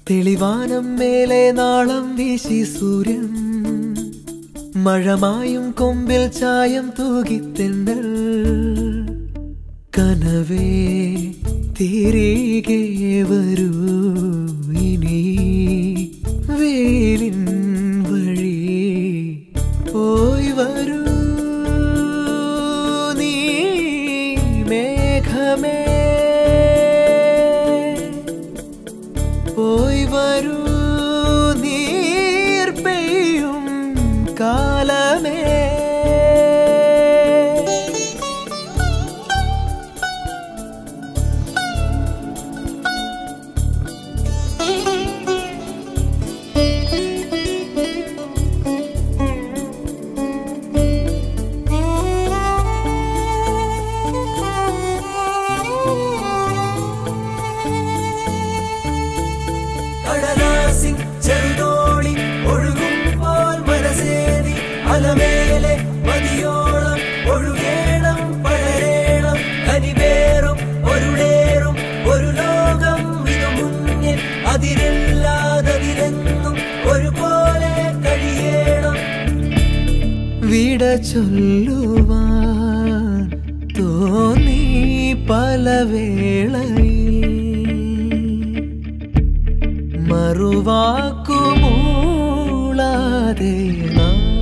തെളിവാനം മേലെ നാളം വീശി സൂര്യൻ മഴമായും കൊമ്പിൽ ചായം തൂകിത്തെണ്ടൽ കനവേ തിരികെ വരൂ ഇനി വെയിലിൻ വഴി പോയി വരൂ നീ മേഘമേ പോയി വരൂ നീർ പെയ്യും കാലമേ കടലാസിൻ ചെറുതോണി ഒഴുകുമ്പോൾ മനസ്സേതി അലമേലെ മതിയോളം ഒഴുകേണം പഴരേണം കനിവേറും ഒരുടേറും ഒരു ലോകം ഇതു മുന്നിൽ അതിരില്ലാതതിരെന്നും ഒരുപോലെ കഴിയണം വിട ചൊല്ലുവാൻ തോന്നി പല വേളയിൽ മറുവാക്കുമൂളാതെ നാം